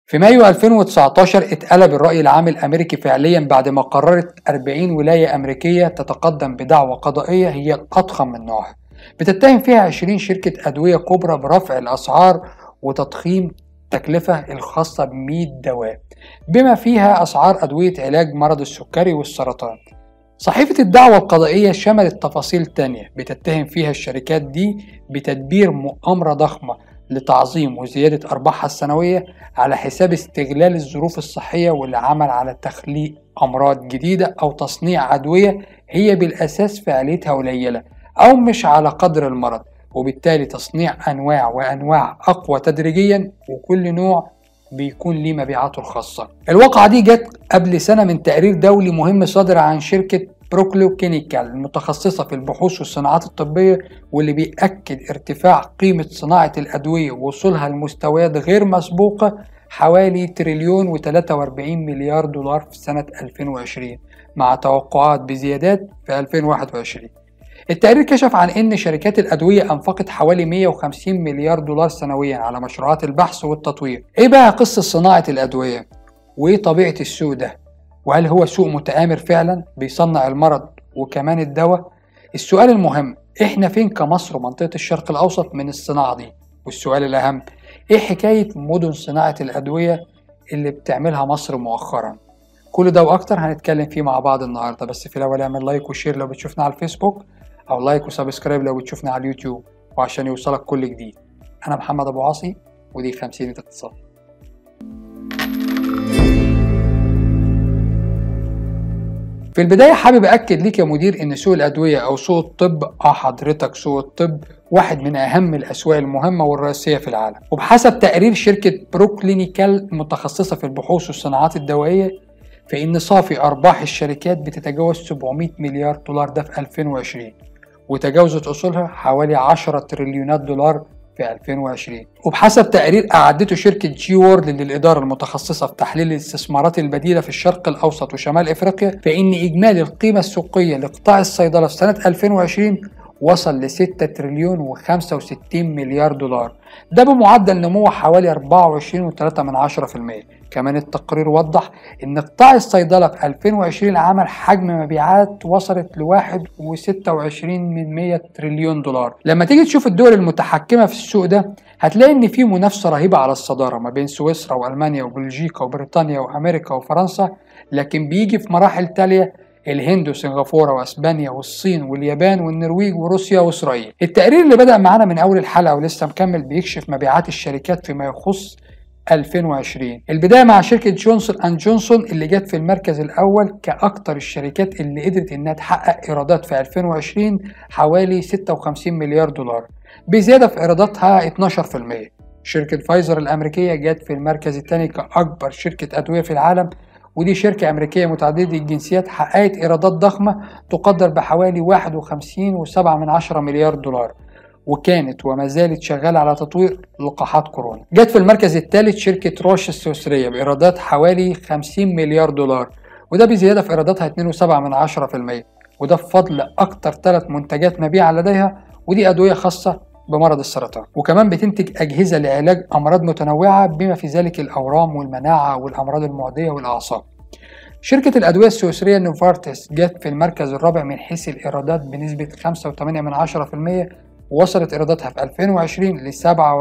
في مايو 2019 اتقلب الرأي العام الأمريكي فعليا بعد ما قررت 40 ولاية أمريكية تتقدم بدعوى قضائية هي الأضخم من نوعها بتتهم فيها 20 شركة أدوية كبرى برفع الأسعار وتضخيم التكلفة الخاصة ب 100 دواء بما فيها أسعار أدوية علاج مرض السكري والسرطان صحيفة الدعوة القضائية شملت تفاصيل تانية بتتهم فيها الشركات دي بتدبير مؤامرة ضخمة لتعظيم وزيادة أرباحها السنوية على حساب استغلال الظروف الصحية والعمل على تخليق أمراض جديدة أو تصنيع أدوية هي بالأساس فعاليتها قليلة أو مش على قدر المرض وبالتالي تصنيع أنواع وأنواع أقوى تدريجيا وكل نوع بيكون ليه مبيعاته الخاصة الواقعة دي جت قبل سنة من تقرير دولي مهم صادر عن شركة بروكلو كينيكال المتخصصة في البحوث والصناعات الطبية واللي بيأكد ارتفاع قيمة صناعة الأدوية ووصولها لمستويات غير مسبوقة حوالي تريليون و43 مليار دولار في سنة 2020 مع توقعات بزيادات في 2021 التقرير كشف عن أن شركات الأدوية أنفقت حوالي 150 مليار دولار سنويا على مشروعات البحث والتطوير إيه بقى قصة صناعة الأدوية؟ وإيه طبيعة السوق ده؟ وهل هو سوق متآمر فعلا بيصنع المرض وكمان الدواء؟ السؤال المهم إحنا فين كمصر ومنطقة الشرق الأوسط من الصناعة دي؟ والسؤال الأهم إيه حكاية مدن صناعة الأدوية اللي بتعملها مصر مؤخرا؟ كل ده وأكتر هنتكلم فيه مع بعض النهاردة بس في الأول اعمل لايك وشير لو بتشوفنا على الفيسبوك او لايك وسبسكرايب لو بتشوفنا على اليوتيوب وعشان يوصلك كل جديد انا محمد ابو عاصي ودي خمسين اقتصاد في البداية حابب أكد ليك يا مدير إن سوق الأدوية أو سوق الطب آه حضرتك سوق الطب واحد من أهم الأسواق المهمة والرئيسية في العالم وبحسب تقرير شركة بروكلينيكال المتخصصة في البحوث والصناعات الدوائية فإن صافي أرباح الشركات بتتجاوز 700 مليار دولار ده في 2020 وتجاوزت أصولها حوالي 10 تريليونات دولار في 2020 وبحسب تقرير أعدته شركة جي وورد للإدارة المتخصصة في تحليل الاستثمارات البديلة في الشرق الأوسط وشمال إفريقيا فإن إجمالي القيمة السوقية لقطاع الصيدلة في سنة 2020 وصل ل 6 تريليون و65 مليار دولار ده بمعدل نمو حوالي 24.3% كمان التقرير وضح ان قطاع الصيدلة في 2020 عمل حجم مبيعات وصلت ل 1.26 من 100 تريليون دولار لما تيجي تشوف الدول المتحكمة في السوق ده هتلاقي ان في منافسة رهيبة على الصدارة ما بين سويسرا والمانيا وبلجيكا وبريطانيا وامريكا وفرنسا لكن بيجي في مراحل تالية الهند وسنغافورة واسبانيا والصين واليابان والنرويج وروسيا واسرائيل التقرير اللي بدأ معانا من اول الحلقة ولسه مكمل بيكشف مبيعات الشركات فيما يخص 2020 البداية مع شركة جونسون أند جونسون اللي جت في المركز الأول كأكثر الشركات اللي قدرت إنها تحقق إيرادات في 2020 حوالي 56 مليار دولار بزيادة في إيراداتها 12% شركة فايزر الأمريكية جت في المركز الثاني كأكبر شركة أدوية في العالم ودي شركة أمريكية متعددة الجنسيات حققت إيرادات ضخمة تقدر بحوالي 51.7 مليار دولار وكانت وما زالت شغالة على تطوير لقاحات كورونا جت في المركز الثالث شركة روش السويسرية بإيرادات حوالي 50 مليار دولار وده بزيادة في إيراداتها 2.7 من 10% وده بفضل أكتر ثلاث منتجات مبيعة لديها ودي أدوية خاصة بمرض السرطان وكمان بتنتج أجهزة لعلاج أمراض متنوعة بما في ذلك الأورام والمناعة والأمراض المعدية والأعصاب شركة الأدوية السويسرية نوفارتس جت في المركز الرابع من حيث الإيرادات بنسبة 5.8 من 10% ووصلت إيراداتها في 2020 ل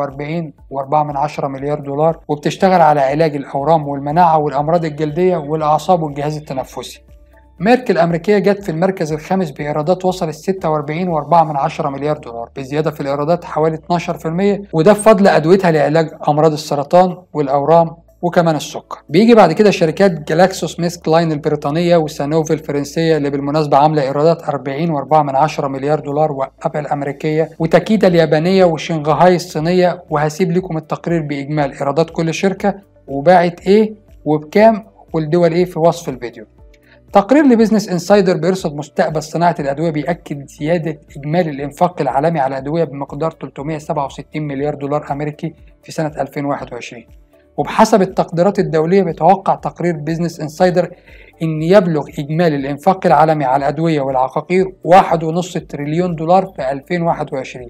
47.4 مليار دولار وبتشتغل على علاج الأورام والمناعة والأمراض الجلدية والأعصاب والجهاز التنفسي ميرك الأمريكية جت في المركز الخامس بإيرادات وصلت 46.4 مليار دولار بزيادة في الإيرادات حوالي 12% وده بفضل أدويتها لعلاج أمراض السرطان والأورام وكمان السكر بيجي بعد كده شركات جلاكسو سميث كلاين البريطانية وسانوفي الفرنسية اللي بالمناسبة عاملة إيرادات 40.4 مليار دولار وأبل الأمريكية وتاكيدا اليابانية وشنغهاي الصينية وهسيب لكم التقرير بإجمال إيرادات كل شركة وباعت إيه وبكام والدول إيه في وصف الفيديو تقرير لبزنس انسايدر بيرصد مستقبل صناعة الأدوية بيأكد زيادة إجمالي الإنفاق العالمي على الأدوية بمقدار 367 مليار دولار أمريكي في سنة 2021 وبحسب التقديرات الدولية بيتوقع تقرير بيزنس انسايدر ان يبلغ اجمالي الانفاق العالمي على الادوية والعقاقير 1.5 تريليون دولار في 2021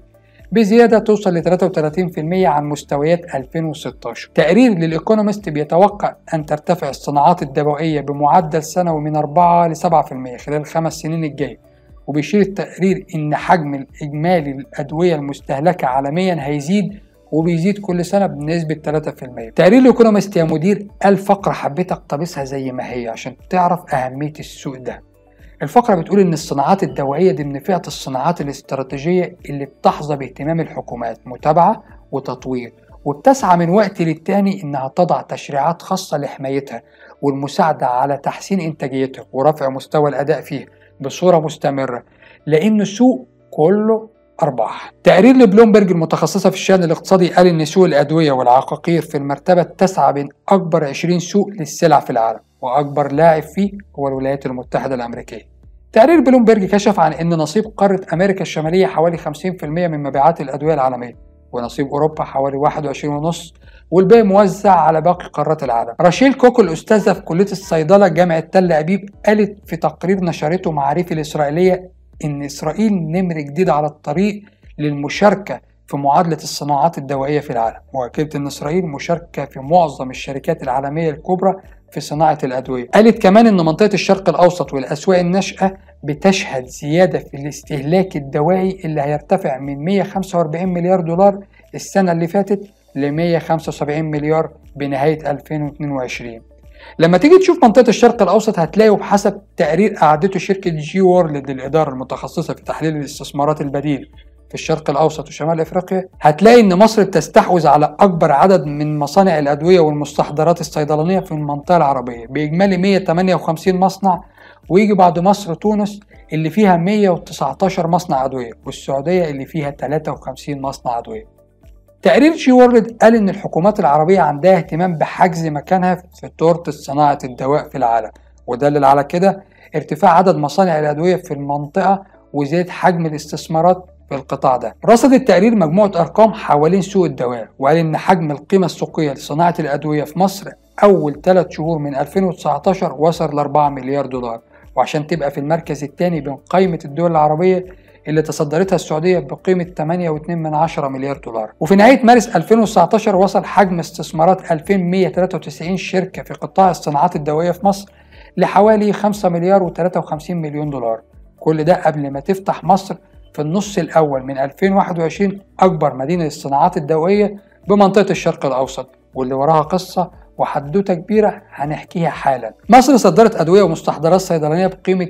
بزيادة توصل ل 33% عن مستويات 2016 تقرير للإيكونومست بيتوقع أن ترتفع الصناعات الدوائية بمعدل سنوي من 4 ل 7% خلال الخمس سنين الجاية وبيشير التقرير إن حجم الإجمالي للأدوية المستهلكة عالميا هيزيد وبيزيد كل سنة بنسبة 3% تقرير الإيكونومست يا مدير قال فقرة حبيت أقتبسها زي ما هي عشان تعرف أهمية السوق ده الفقرة بتقول إن الصناعات الدوائية ضمن فئة الصناعات الاستراتيجية اللي بتحظى باهتمام الحكومات متابعة وتطوير وبتسعى من وقت للتاني إنها تضع تشريعات خاصة لحمايتها والمساعدة على تحسين إنتاجيتها ورفع مستوى الأداء فيها بصورة مستمرة لأن السوق كله أرباح تقرير لبلومبرج المتخصصة في الشأن الاقتصادي قال إن سوق الأدوية والعقاقير في المرتبة التاسعة بين أكبر 20 سوق للسلع في العالم وأكبر لاعب فيه هو الولايات المتحدة الأمريكية تقرير بلومبرج كشف عن أن نصيب قارة أمريكا الشمالية حوالي 50% من مبيعات الأدوية العالمية ونصيب أوروبا حوالي 21.5 والباقي موزع على باقي قارات العالم راشيل كوكو الأستاذة في كلية الصيدلة جامعة تل أبيب قالت في تقرير نشرته معاريف الإسرائيلية إن إسرائيل نمر جديد على الطريق للمشاركة في معادلة الصناعات الدوائية في العالم وأكدت أن إسرائيل مشاركة في معظم الشركات العالمية الكبرى في صناعة الأدوية قالت كمان أن منطقة الشرق الأوسط والأسواق الناشئة بتشهد زيادة في الاستهلاك الدوائي اللي هيرتفع من 145 مليار دولار السنة اللي فاتت ل 175 مليار بنهاية 2022 لما تيجي تشوف منطقة الشرق الأوسط هتلاقي وبحسب تقرير أعدته شركة جي وورلد للإدارة المتخصصة في تحليل الاستثمارات البديل في الشرق الأوسط وشمال أفريقيا هتلاقي إن مصر بتستحوذ على أكبر عدد من مصانع الأدوية والمستحضرات الصيدلانية في المنطقة العربية بإجمالي 158 مصنع ويجي بعد مصر تونس اللي فيها 119 مصنع أدوية والسعودية اللي فيها 53 مصنع أدوية تقرير شي وورلد قال إن الحكومات العربية عندها اهتمام بحجز مكانها في تورتة صناعة الدواء في العالم ودلل على كده ارتفاع عدد مصانع الأدوية في المنطقة وزيادة حجم الاستثمارات في القطاع ده رصد التقرير مجموعة أرقام حوالين سوق الدواء وقال إن حجم القيمة السوقية لصناعة الأدوية في مصر أول ثلاث شهور من 2019 وصل ل 4 مليار دولار وعشان تبقى في المركز الثاني بين قائمة الدول العربية اللي تصدرتها السعودية بقيمة 8.2 مليار دولار وفي نهاية مارس 2019 وصل حجم استثمارات 2193 شركة في قطاع الصناعات الدوائية في مصر لحوالي 5 مليار و53 مليون دولار كل ده قبل ما تفتح مصر في النص الأول من 2021 أكبر مدينة للصناعات الدوائية بمنطقة الشرق الأوسط واللي وراها قصة وحدوتة كبيرة هنحكيها حالا مصر صدرت أدوية ومستحضرات صيدلانية بقيمة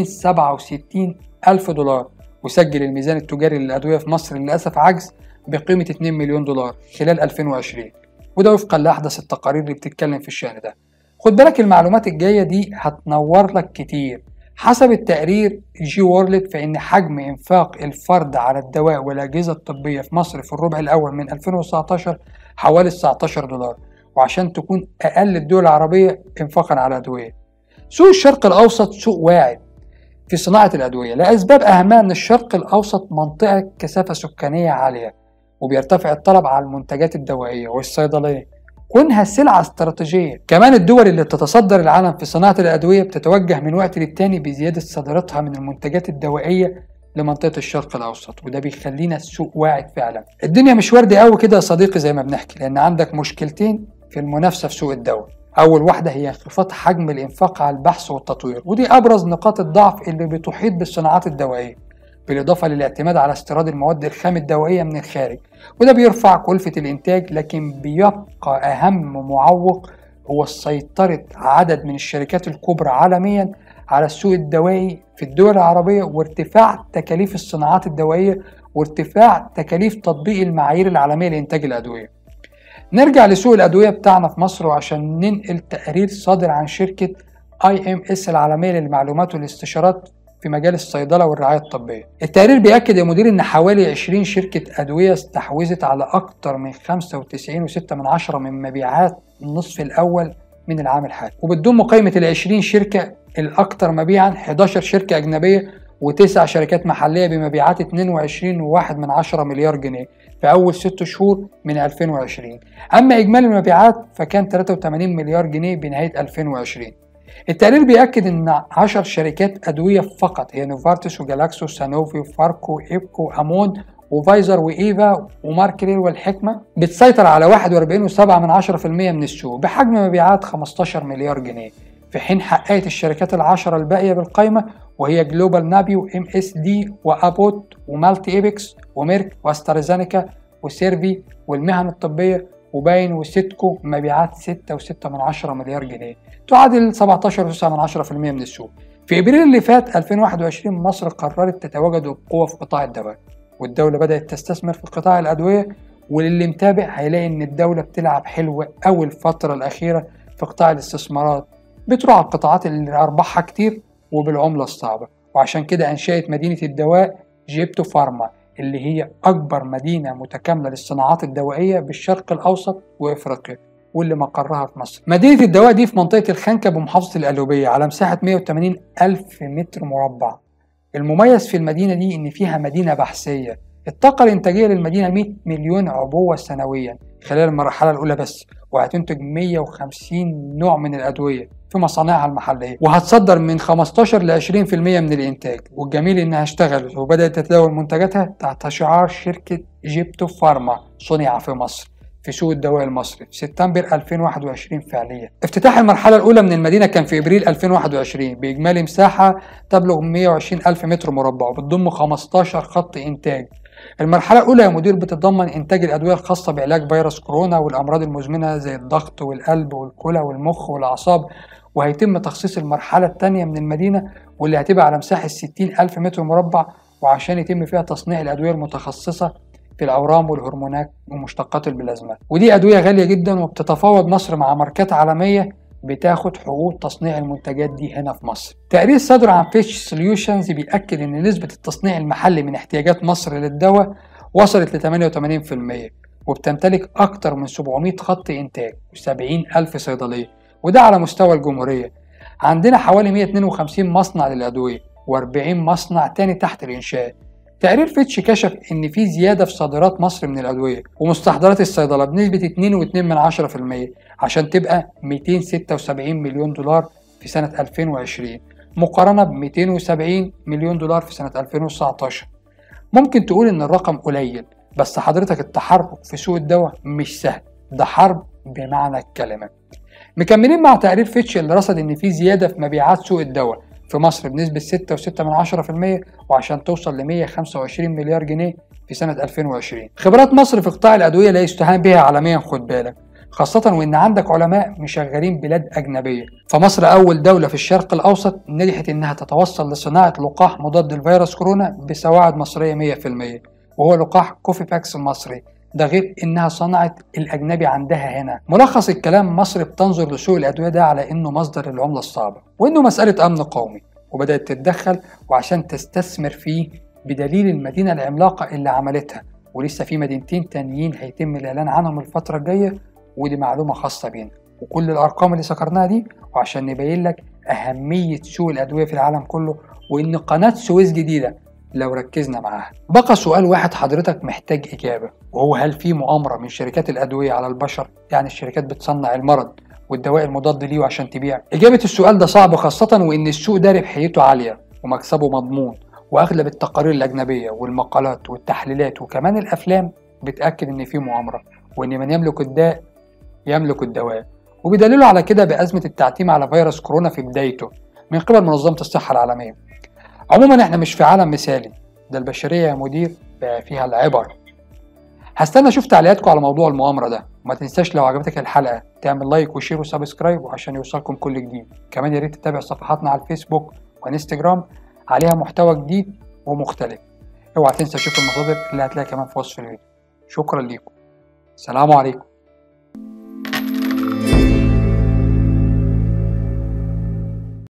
267 ألف دولار وسجل الميزان التجاري للأدوية في مصر للأسف عجز بقيمة 2 مليون دولار خلال 2020 وده وفقا لأحدث التقارير اللي بتتكلم في الشأن ده خد بالك المعلومات الجاية دي هتنور لك كتير حسب التقرير جي وورلد فإن حجم إنفاق الفرد على الدواء والأجهزة الطبية في مصر في الربع الأول من 2019 حوالي 19 دولار وعشان تكون أقل الدول العربية إنفاقا على الأدوية سوق الشرق الأوسط سوق واعد في صناعة الأدوية لأسباب أهمها أن الشرق الأوسط منطقة كثافة سكانية عالية وبيرتفع الطلب على المنتجات الدوائية والصيدلية كونها سلعة استراتيجية كمان الدول اللي بتتصدر العالم في صناعة الأدوية بتتوجه من وقت للتاني بزيادة صادراتها من المنتجات الدوائية لمنطقة الشرق الأوسط وده بيخلينا السوق واعد فعلا الدنيا مش وردي قوي كده يا صديقي زي ما بنحكي لأن عندك مشكلتين في المنافسة في سوق الدواء أول واحدة هي انخفاض حجم الإنفاق على البحث والتطوير ودي أبرز نقاط الضعف اللي بتحيط بالصناعات الدوائية بالإضافة للاعتماد على استيراد المواد الخام الدوائية من الخارج وده بيرفع كلفة الإنتاج لكن بيبقى أهم معوق هو سيطرة عدد من الشركات الكبرى عالميا على السوق الدوائي في الدول العربية وارتفاع تكاليف الصناعات الدوائية وارتفاع تكاليف تطبيق المعايير العالمية لإنتاج الأدوية نرجع لسوق الأدوية بتاعنا في مصر وعشان ننقل تقرير صادر عن شركة اي ام اس العالمية للمعلومات والاستشارات في مجال الصيدلة والرعاية الطبية التقرير بيأكد يا مدير ان حوالي 20 شركة أدوية استحوذت على أكثر من 95.6 من عشرة من مبيعات النصف الأول من العام الحالي وبتضم قائمة ال 20 شركة الأكثر مبيعا 11 شركة أجنبية وتسع شركات محلية بمبيعات 22.1 من عشرة مليار جنيه في أول ست شهور من 2020 أما إجمالي المبيعات فكان 83 مليار جنيه بنهاية 2020 التقرير بيأكد إن 10 شركات أدوية فقط هي نوفارتس وجالاكسو سانوفي وفاركو إيبكو أمون وفايزر وايفا وماركرير والحكمه بتسيطر على 41.7 من 10% من السوق بحجم مبيعات 15 مليار جنيه في حين حققت الشركات العشرة الباقية بالقائمة وهي جلوبال نابي وام اس دي وابوت ومالتي ايبكس وميرك واسترازينيكا وسيرفي والمهن الطبية وباين وسيتكو مبيعات 6.6 من 10 مليار جنيه تعادل 17.9 من 10% من السوق في ابريل اللي فات 2021 مصر قررت تتواجد بقوة في قطاع الدواء والدولة بدأت تستثمر في قطاع الأدوية واللي متابع هيلاقي إن الدولة بتلعب حلو أوي الفترة الأخيرة في قطاع الاستثمارات بتروح على القطاعات اللي أرباحها كتير وبالعملة الصعبة وعشان كده أنشأت مدينة الدواء جيبتو فارما اللي هي أكبر مدينة متكاملة للصناعات الدوائية بالشرق الأوسط وإفريقيا واللي مقرها في مصر مدينة الدواء دي في منطقة الخنكة بمحافظة القلوبية على مساحة 180 ألف متر مربع المميز في المدينة دي إن فيها مدينة بحثية الطاقة الإنتاجية للمدينة 100 مليون عبوة سنويا خلال المرحلة الأولى بس وهتنتج 150 نوع من الأدوية في مصانعها المحلية وهتصدر من 15 ل 20% من الإنتاج والجميل إنها اشتغلت وبدأت تتداول منتجاتها تحت شعار شركة جيبتو فارما صنع في مصر في سوق الدواء المصري في سبتمبر 2021 فعليا افتتاح المرحلة الأولى من المدينة كان في إبريل 2021 بإجمالي مساحة تبلغ 120 ألف متر مربع وبتضم 15 خط إنتاج المرحلة الأولى يا مدير بتتضمن إنتاج الأدوية الخاصة بعلاج فيروس كورونا والأمراض المزمنة زي الضغط والقلب والكلى والمخ والأعصاب وهيتم تخصيص المرحلة الثانية من المدينة واللي هتبقى على مساحة 60 ألف متر مربع وعشان يتم فيها تصنيع الأدوية المتخصصة في الأورام والهرمونات ومشتقات البلازما ودي أدوية غالية جدا وبتتفاوض مصر مع ماركات عالمية بتاخد حقوق تصنيع المنتجات دي هنا في مصر تقرير صدر عن فيش سوليوشنز بيأكد ان نسبة التصنيع المحلي من احتياجات مصر للدواء وصلت ل 88% وبتمتلك أكتر من 700 خط إنتاج و70 ألف صيدلية وده على مستوى الجمهورية عندنا حوالي 152 مصنع للأدوية و40 مصنع تاني تحت الإنشاء تقرير فيتش كشف إن في زيادة في صادرات مصر من الأدوية ومستحضرات الصيدلة بنسبة 2.2% عشان تبقى 276 مليون دولار في سنة 2020 مقارنة ب 270 مليون دولار في سنة 2019 ممكن تقول إن الرقم قليل بس حضرتك التحرك في سوق الدواء مش سهل ده حرب بمعنى الكلمة مكملين مع تقرير فيتش اللي رصد إن في زيادة في مبيعات سوق الدواء في مصر بنسبة 6.6% وعشان توصل ل 125 مليار جنيه في سنة 2020 خبرات مصر في قطاع الأدوية لا يستهان بها عالميا خد بالك خاصة وإن عندك علماء مشغلين بلاد أجنبية فمصر أول دولة في الشرق الأوسط نجحت إنها تتوصل لصناعة لقاح مضاد لفيروس كورونا بسواعد مصرية 100% وهو لقاح كوفي باكس المصري ده غير انها صنعت الاجنبي عندها هنا ملخص الكلام مصر بتنظر لسوق الادويه ده على انه مصدر العمله الصعبه وانه مساله امن قومي وبدات تتدخل وعشان تستثمر فيه بدليل المدينه العملاقه اللي عملتها ولسه في مدينتين تانيين هيتم الاعلان عنهم الفتره الجايه ودي معلومه خاصه بينا وكل الارقام اللي ذكرناها دي وعشان نبين لك اهميه سوق الادويه في العالم كله وان قناه سويس جديده لو ركزنا معاها بقى سؤال واحد حضرتك محتاج إجابة وهو هل في مؤامرة من شركات الأدوية على البشر يعني الشركات بتصنع المرض والدواء المضاد ليه عشان تبيع إجابة السؤال ده صعب خاصة وإن السوق ده ربحيته عالية ومكسبه مضمون وأغلب التقارير الأجنبية والمقالات والتحليلات وكمان الأفلام بتأكد إن في مؤامرة وإن من يملك الداء يملك الدواء وبيدللوا على كده بأزمة التعتيم على فيروس كورونا في بدايته من قبل منظمة الصحة العالمية عموما احنا مش في عالم مثالي ده البشرية يا مدير بقى فيها العبر هستنى اشوف تعليقاتكم على موضوع المؤامرة ده وما تنساش لو عجبتك الحلقة تعمل لايك وشير وسبسكرايب وعشان يوصلكم كل جديد كمان يا ريت تتابع صفحاتنا على الفيسبوك وانستجرام عليها محتوى جديد ومختلف اوعى تنسى تشوف المصادر اللي هتلاقيها كمان في وصف الفيديو شكرا ليكم سلام عليكم